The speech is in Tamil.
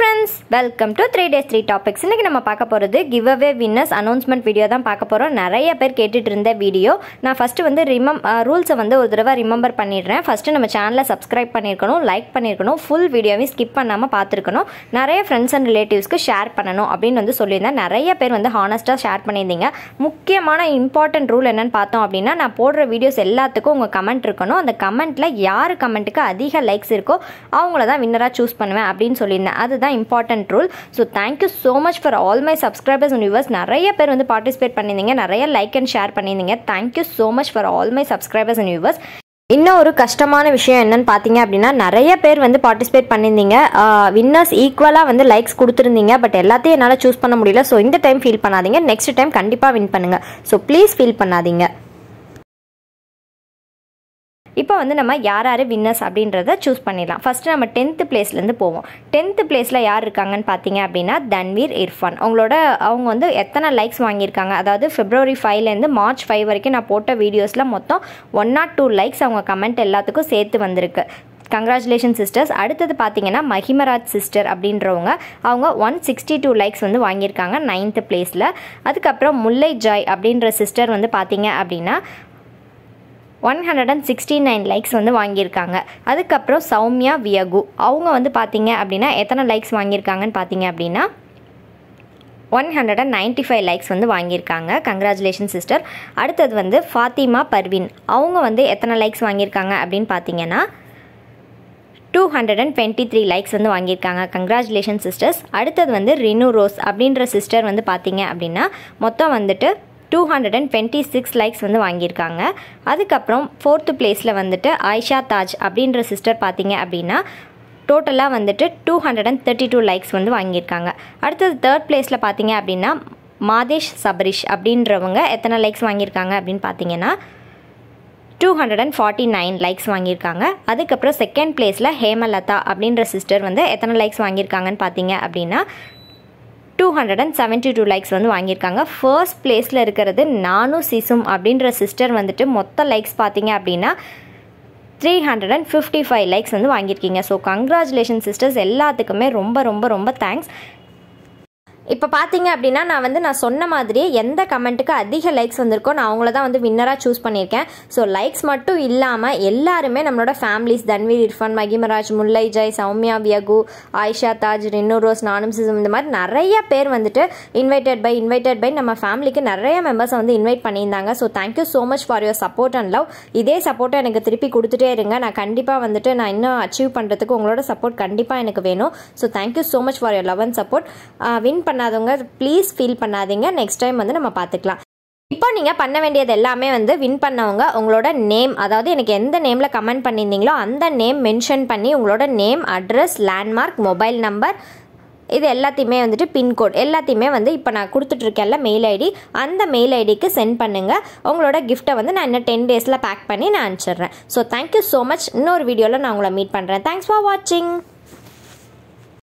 friends welcome to three days three topics இன்றைக்கி நம்ம பார்க்க போகிறது giveaway winners announcement video தான் பார்க்க போகிறோம் நிறைய பேர் கேட்டுட்டு இருந்த வீடியோ நான் ஃபஸ்ட்டு வந்து ரிமம் ரூல்ஸை வந்து ஒரு தடவை ரிமெம்பர் பண்ணிடுறேன் ஃபஸ்ட்டு நம்ம சேனலை சப்ஸ்கிரைப் பண்ணியிருக்கணும் லைக் பண்ணியிருக்கணும் ஃபுல் வீடியோவையும் ஸ்கிப் பண்ணாமல் பார்த்துருக்கணும் நிறைய ஃப்ரெண்ட்ஸ் அண்ட் ரிலேட்டிவ்ஸ்க்கு ஷேர் பண்ணணும் அப்படின்னு வந்து சொல்லியிருந்தேன் நிறைய பேர் வந்து ஹானஸ்ட்டாக ஷேர் பண்ணியிருந்தீங்க முக்கியமான இம்பார்ட்டன்ட் ரூல் என்னன்னு பார்த்தோம் அப்படின்னா நான் போடுற வீடியோஸ் எல்லாத்துக்கும் உங்கள் கமெண்ட் இருக்கணும் அந்த கமெண்ட்டில் யார் கமெண்ட்டுக்கு அதிக லைக்ஸ் இருக்கோ அவங்கள தான் வின்னராக சூஸ் பண்ணுவேன் அப்படின்னு சொல்லியிருந்தேன் அதுதான் important rule so thank you so much for all my subscribers and viewers நிறைய பேர் வந்து பார்ட்டிசிபேட் பண்ணியிருந்தீங்க நிறைய லைக் அண்ட் ஷேர் பண்ணியிருந்தீங்க thank you so much for all my subscribers and viewers இன்னும் ஒரு கஷ்டமான விஷயம் என்னன்னு பார்த்தீங்க அப்படின்னா நிறைய பேர் வந்து பார்ட்டிசிபேட் பண்ணியிருந்தீங்க வின்னர்ஸ் ஈக்குவலாக வந்து லைக்ஸ் கொடுத்துருந்தீங்க பட் எல்லாத்தையும் என்னால் சூஸ் பண்ண முடியல ஸோ இந்த டைம் ஃபீல் பண்ணாதீங்க நெக்ஸ்ட் டைம் கண்டிப்பாக வின் பண்ணுங்க ஸோ ப்ளீஸ் ஃபீல் பண்ணாதீங்க இப்போ வந்து நம்ம யார் யார் வின்னர்ஸ் அப்படின்றத சூஸ் பண்ணிடலாம் ஃபஸ்ட்டு நம்ம டென்த்து பிளேஸ்லேருந்து போவோம் டென்த்து பிளேஸில் யார் இருக்காங்கன்னு பார்த்தீங்க அப்படின்னா தன்வீர் இர்ஃபான் அவங்களோட அவங்க வந்து எத்தனை லைக்ஸ் வாங்கியிருக்காங்க அதாவது பிப்ரவரி ஃபைவ்லேருந்து மார்ச் ஃபைவ் வரைக்கும் நான் போட்ட வீடியோஸில் மொத்தம் ஒன் நாட் டூ லைக்ஸ் அவங்க கமெண்ட் எல்லாத்துக்கும் சேர்த்து வந்திருக்கு கங்க்ராச்சுலேஷன் சிஸ்டர்ஸ் அடுத்தது பார்த்தீங்கன்னா மஹிமராஜ் சிஸ்டர் அப்படின்றவங்க அவங்க ஒன் சிக்ஸ்டி டூ லைக்ஸ் வந்து வாங்கியிருக்காங்க நைன்த்து பிளேஸில் அதுக்கப்புறம் முல்லை ஜாய் அப்படின்ற சிஸ்டர் வந்து பார்த்தீங்க அப்படின்னா one hundred and sixty nine likes வந்து வாங்கியிருக்காங்க அதுக்கப்புறம் சௌமியா வியகு அவங்க வந்து பார்த்தீங்க அப்படின்னா எத்தனை லைக்ஸ் வாங்கியிருக்காங்கன்னு பார்த்தீங்க அப்படின்னா one hundred and ninety five likes வந்து வாங்கியிருக்காங்க கங்க்ராச்சுலேஷன் சிஸ்டர் அடுத்தது வந்து ஃபாத்திமா பர்வீன் அவங்க வந்து எத்தனை லைக்ஸ் வாங்கியிருக்காங்க அப்படின்னு பார்த்தீங்கன்னா two hundred and twenty three likes வந்து வாங்கியிருக்காங்க கங்க்ராச்சுலேஷன் சிஸ்டர்ஸ் அடுத்தது வந்து ரினு ரோஸ் அப்படின்ற சிஸ்டர் வந்து பார்த்தீங்க அப்படின்னா மொத்தம் வந்துட்டு two hundred and twenty six likes வந்து வாங்கியிருக்காங்க அதுக்கப்புறம் ஃபோர்த்து பிளேஸில் வந்துட்டு ஆயிஷா தாஜ் அப்படின்ற சிஸ்டர் பார்த்தீங்க அப்படின்னா டோட்டலாக வந்துட்டு two hundred and thirty two likes வந்து வாங்கியிருக்காங்க அடுத்தது தேர்ட் பிளேஸில் பார்த்தீங்க அப்படின்னா மாதேஷ் சபரிஷ் அப்படின்றவங்க எத்தனை லைக்ஸ் வாங்கியிருக்காங்க அப்படின்னு பார்த்தீங்கன்னா two hundred and forty nine likes வாங்கியிருக்காங்க அதுக்கப்புறம் செகண்ட் பிளேஸில் ஹேமலதா அப்படின்ற சிஸ்டர் வந்து எத்தனை லைக்ஸ் வாங்கியிருக்காங்கன்னு பார்த்தீங்க அப்படின்னா two hundred and seventy two likes வந்து வாங்கியிருக்காங்க ஃபர்ஸ்ட் பிளேஸில் இருக்கிறது நானும் சிசும் அப்படின்ற சிஸ்டர் வந்துட்டு மொத்த லைக்ஸ் பார்த்தீங்க அப்படின்னா three hundred and fifty five likes வந்து வாங்கியிருக்கீங்க ஸோ கங்க்ராச்சுலேஷன் சிஸ்டர்ஸ் எல்லாத்துக்குமே ரொம்ப ரொம்ப ரொம்ப தேங்க்ஸ் இப்போ பார்த்தீங்க அப்படின்னா நான் வந்து நான் சொன்ன மாதிரியே எந்த கமெண்ட்டுக்கு அதிக லைக்ஸ் வந்திருக்கோ நான் அவங்கள தான் வந்து வின்னராக சூஸ் பண்ணியிருக்கேன் ஸோ லைக்ஸ் மட்டும் இல்லாமல் எல்லாருமே நம்மளோட ஃபேமிலிஸ் தன்வீர் இர்ஃபான் மகிமராஜ் முல்லை ஜெய் சௌமியா வியகு ஆயிஷா தாஜ் ரின்னு ரோஸ் நானும் சிசம் இந்த மாதிரி நிறைய பேர் வந்துட்டு இன்வைட்டட் பை இன்வைட்டட் பை நம்ம ஃபேமிலிக்கு நிறைய மெம்பர்ஸை வந்து இன்வைட் பண்ணியிருந்தாங்க so thank you so much for your support and love இதே சப்போர்ட்டை எனக்கு திருப்பி கொடுத்துட்டே இருங்க நான் கண்டிப்பாக வந்துட்டு நான் இன்னும் அச்சீவ் பண்ணுறதுக்கு உங்களோட சப்போர்ட் கண்டிப்பாக எனக்கு வேணும் so thank you so much for your love and support win பண்ணாதவங்க ப்ளீஸ் ஃபீல் பண்ணாதீங்க நெக்ஸ்ட் டைம் வந்து நம்ம பார்த்துக்கலாம் இப்போ நீங்கள் பண்ண வேண்டியது எல்லாமே வந்து வின் பண்ணவங்க உங்களோட நேம் அதாவது எனக்கு எந்த நேமில் கமெண்ட் பண்ணியிருந்தீங்களோ அந்த நேம் மென்ஷன் பண்ணி உங்களோட name address landmark mobile number இது எல்லாத்தையுமே வந்துட்டு பின்கோட் எல்லாத்தையுமே வந்து இப்போ நான் கொடுத்துட்ருக்கேன்ல மெயில் ஐடி அந்த மெயில் ஐடிக்கு சென்ட் பண்ணுங்கள் உங்களோட கிஃப்ட்டை வந்து நான் இன்னும் டென் டேஸில் பேக் பண்ணி நான் அனுப்பிச்சிடுறேன் ஸோ தேங்க்யூ ஸோ மச் இன்னொரு வீடியோவில் நான் உங்களை மீட் பண்ணுறேன் தேங்க்ஸ் ஃபார் வாட்சிங்